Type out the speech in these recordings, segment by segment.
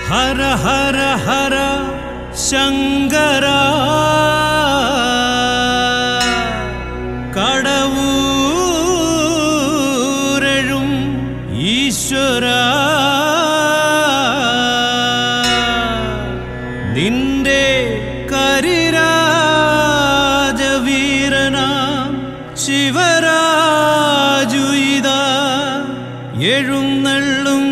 ഹര ഹര ഹര ശങ്കര കടവൂരഴും ഈശ്വര നിന്റെ കരിരാജവീരനാം ശിവരാജുയിത എഴുന്നള്ളും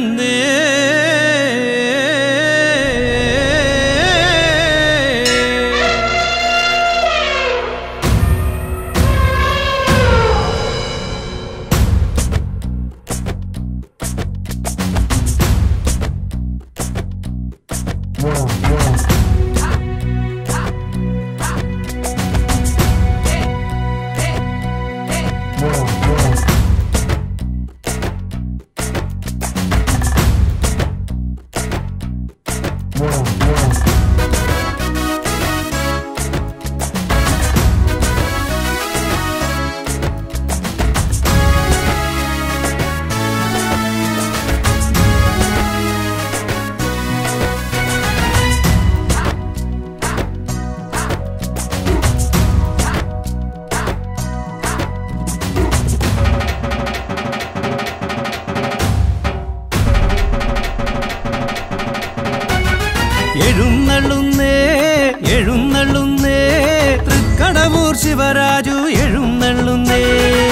എഴുന്നള്ളുന്നേ എഴുന്നള്ളുന്നേ തൃക്കടവൂർ ശിവരാജു എഴുന്നള്ളുന്നേ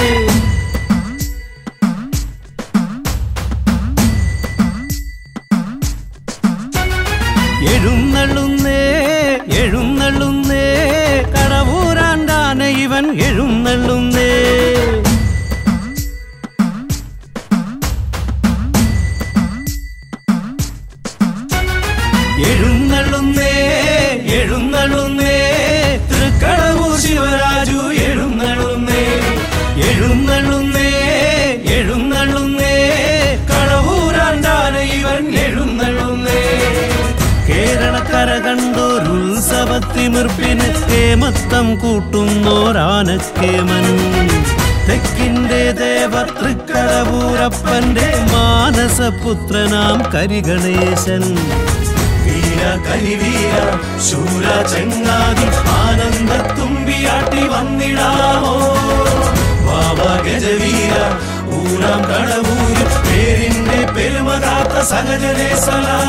എഴുന്നള്ളുന്നേ എഴുന്നള്ളുന്നേ കടവൂരാണ്ടാന ഇവൻ എഴുന്നള്ളുന്നേ എഴുന്നള്ളുന്നേ എഴുന്നള്ളുന്നേ തൃക്കടവൂർ ശിവരാജു എഴുന്നള്ളുന്നേ എഴുന്നള്ളുന്നേ എഴുന്നള്ളുന്നേ കടവൂരാണ്ടാന ഇവൻ എഴുന്നള്ളുന്നേ കേരളക്കര കണ്ടോരുത്സവത്തിമിർപ്പിന് കേമത്തം കൂട്ടുന്നോരാനക്കേമൻ തെക്കിന്റെ ദേവർ തൃക്കടവൂരപ്പന്റെ മാനസപുത്രനാം കരിഗണേശൻ വീര കരിവീര ശൂര ചങ്ങാതി ആനന്ദ തുമ്പിയാട്ടി വന്നിടാമോ ബാബ ഗജവീര ഊരാം കടവൂര് പേരിന്റെ പെരുമ കാത്ത സഹജനേ സലാ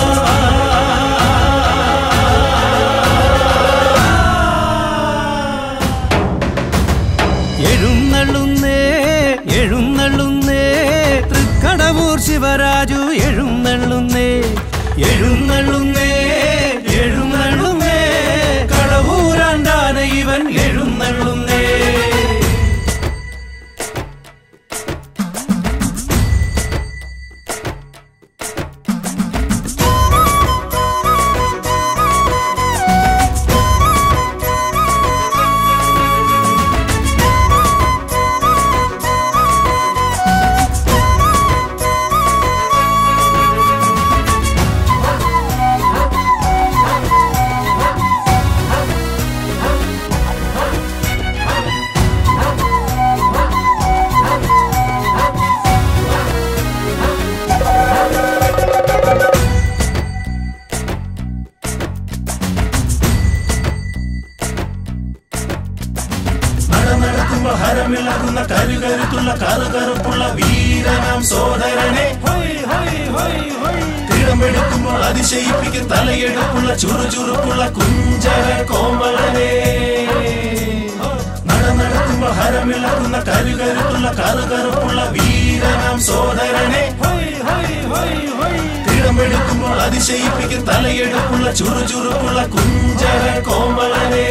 എഴുന്നള്ളുന്നേ എഴുന്നള്ളുന്നേ തൃക്കടവൂർ ശിവരാജു എഴുന്നള്ളുന്നേ എഴുന്നള്ളുന്നേ എഴുന്നള്ളുന്നേ കടവൂരാണ്ടാന ഇവൻ എഴുന്നള്ളുന്നേ നടനടക്കുമ്പോൾ ഹരമിളകുന്ന കരുകരുത്തുള്ള കറുകറുപ്പുള്ള വീരനാം സോദരനെ തിടമെടുക്കുമ്പോൾ അതിശയിപ്പിക്കും തലയെടുപ്പുള്ള ചുറുചുറുപ്പുള്ള കുഞ്ചര കോമളനെ നടനടക്കുമ്പോൾ ഹരമിളകുന്ന കരുകരുത്തുള്ള കറുകറുപ്പുള്ള വീരനാം സോദരനെ തിടമെടുക്കുമ്പോൾ അതിശയിപ്പിക്കും തലയെടുപ്പുള്ള ചുറുചുറുപ്പുള്ള കുഞ്ചര കോമളനെ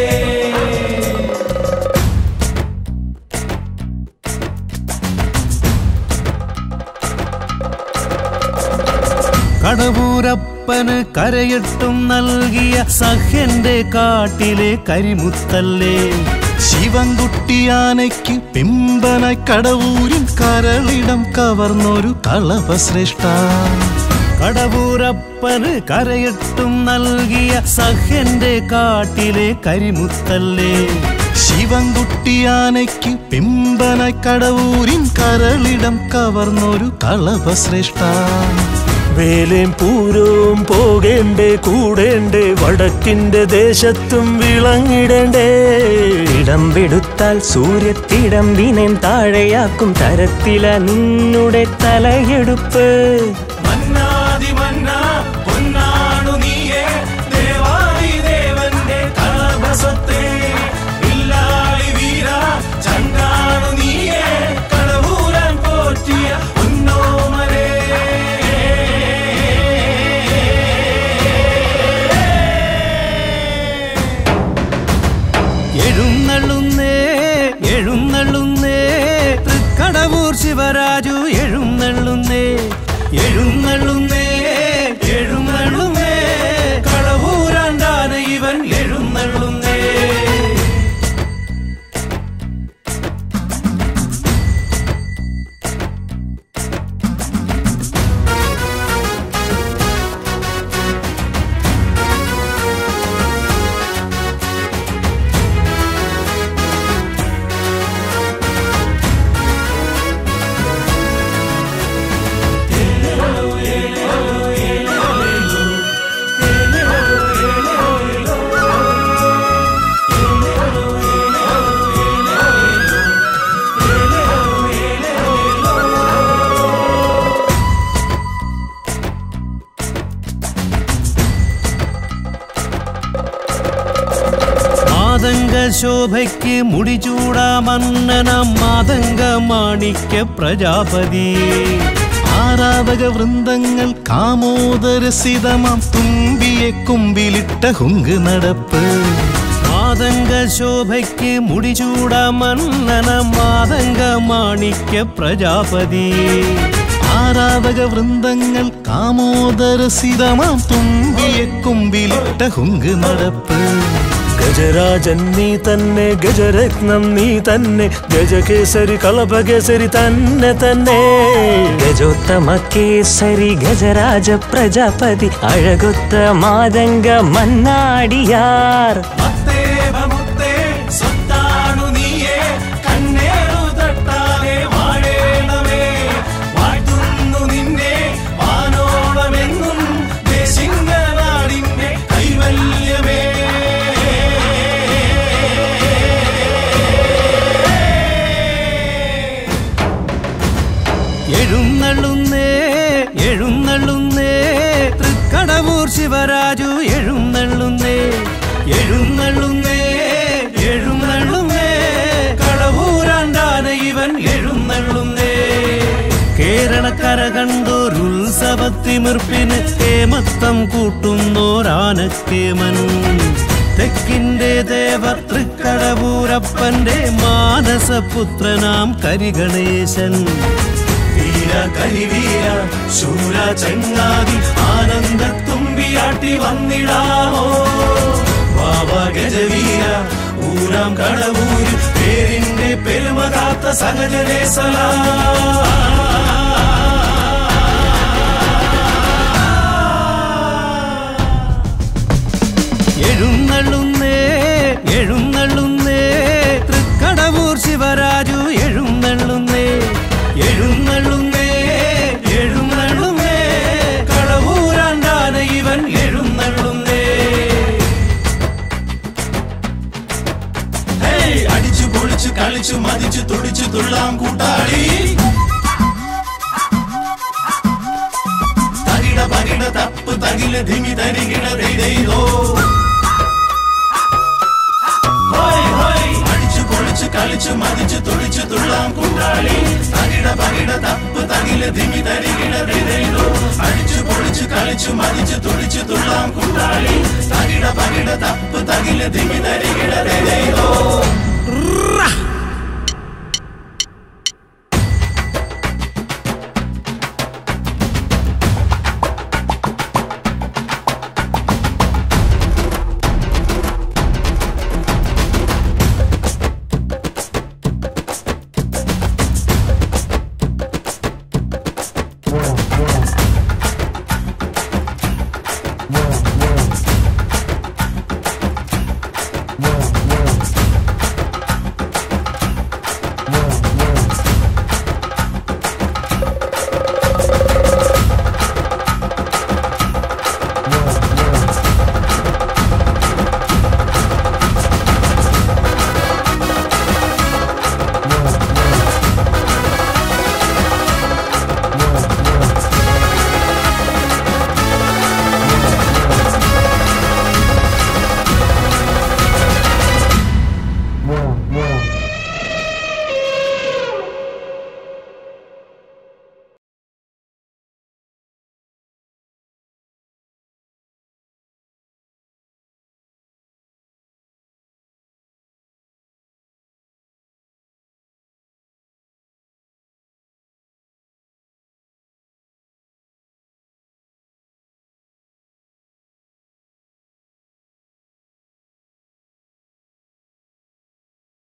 കടവൂരപ്പന് കരയിട്ടും നൽകിയ സഹ്യന്റെ കാട്ടിലെ കരിമുത്തല്ലേ ശിവൻകുട്ടിയാനയ്ക്ക് പിമ്പനായി കടവൂരിൻ കരളിടം കവർന്നൊരു കളപശ്രേഷ്ഠ കടവൂരപ്പന് കരയിട്ടും നൽകിയ സഹ്യന്റെ കാട്ടിലെ കരിമുത്തല്ലേ ശിവൻകുട്ടിയാനയ്ക്ക് പിമ്പനായി കടവൂരിൻ കരളിടം കവർന്നൊരു കളപശ്രേഷ്ഠ വേലേം പൂരവും പോകേണ്ടേ കൂടേണ്ടേ വടക്കിന്റെ ദേശത്തും വിളങ്ങിടണ്ടേ ഇടംപെടുത്താൽ സൂര്യത്തിടമ്പിനെയും താഴെയാക്കും തരത്തില നിന്നുടെ തലയെടുപ്പ് മന്നാതി മന്നാ പൊന്നാണു നീയേ ദേവാദി ദേവന്റെ കളഭസത്തെ ഇല്ലാളി വീര ചങ്കാണു നീയേ കടവൂരാൻ പോറ്റിയ പൊന്നോമരേ എഴുന്നള്ളുന്നേ എഴുന്നള്ളുന്നേ തൃക്കടവൂർ ശിവരാജു എഴുന്നള്ളുന്നേ എഴുന്നള്ളുന്നേ എഴുന്നള്ളുന്നേ കടവൂരാണ്ടാന ഇവൻ എഴുന്നള്ളുന്നേ മാതംഗ ശോഭയ്ക്ക് മുടിചൂടാ മന്നന മാതംഗ മാണിക്യ പ്രജാപതി ആരാധക വൃന്ദങ്ങൾ കാമോദരസിതമാം തുമ്പിയെ കുമ്പിലിട്ട ഹുങ്ക് നടപ്പ് മാതംഗ ശോഭയ്ക്ക് മുടിചൂടാ മന്നന മാതംഗ മാണിക്യ പ്രജാപതി ആരാധക വൃന്ദങ്ങൾ കാമോദരസിതമാം തുമ്പിയെ കുമ്പിലിട്ട ഹുങ്ക് നടപ്പ് ഗജരാജൻ നീ തന്നെ ഗജരത്നം നീ തന്നെ ഗജകേസരി കളഭകേസരി തന്നെ തന്നെ ഗജോത്തമ കേസരി ഗജരാജ പ്രജാപതി അഴകൊത്ത മാതംഗ മന്നാടിയാർ മത്തേവമുത്തേ സ്വത്താണു നീയേ കണ്ണേറു തട്ടാതെ വാഴേണമേ വാഴ്ത്തുന്നു നിന്നെ വാനോളമെന്നും ദേശിംഗനാടിന്റെ കൈവല്യമേ എഴുന്നള്ളുന്നേ എഴുന്നള്ളുന്നേ തൃക്കടവൂർ ശിവരാജു എഴുന്നള്ളുന്നേ എഴുന്നള്ളുന്നേ എഴുന്നള്ളുന്നേ കടവൂരാണ്ടാന ഇവൻ എഴുന്നള്ളുന്നേ കേരളക്കര കണ്ടോരുത്സവത്തിമിർപ്പിന് കേമത്തം കൂട്ടുന്നോരാനക്കേമൻ തെക്കിന്റെ ദേവർ തൃക്കടവൂരപ്പന്റെ മാനസപുത്രനാം കരിഗണേശൻ വീര കരിവീര ശൂര ചങ്ങാതി ആനന്ദ തുമ്പിയാട്ടി വന്നിടാമോ വാവ ഗജവീര ഊരാം കടവൂര് പേരിന്റെ പെരുമ കാത്ത സഹജരേ സലാ എഴുന്നള്ളുന്നേ എഴുന്നള്ളുന്നേ തൃക്കടവൂർ ശിവരാജു എഴുന്നള്ളുന്നേ എഴുന്നള്ളുന്നേ എഴുന്നള്ളുന്നേ കടവൂരാണ്ടാന ഇവൻ എഴുന്നള്ളുന്നേ ഹേയ്, അടിച്ചു പൊളിച്ചു കളിച്ചു മതിച്ചു തുടിച്ചു തുള്ളാം കൂട്ടാളി തകിട പകിട തപ്പ് തകില ധിമി തരികിട ദൈതോ അടിച്ചു പൊളിച്ചു കളിച്ചു മതിച്ചു തുടിച്ചു തുള്ളാം കൂട്ടാളി തകിട പകിട തപ്പ് തകില ധിമി തരികിട ദൈതോ അടിച്ചു പൊളിച്ചു കളിച്ചു മതിച്ചു തുടിച്ചു തുള്ളാം കൂട്ടാളി തകിട പകിട തപ്പ് തകില ധിമി തരികിട ദൈതോ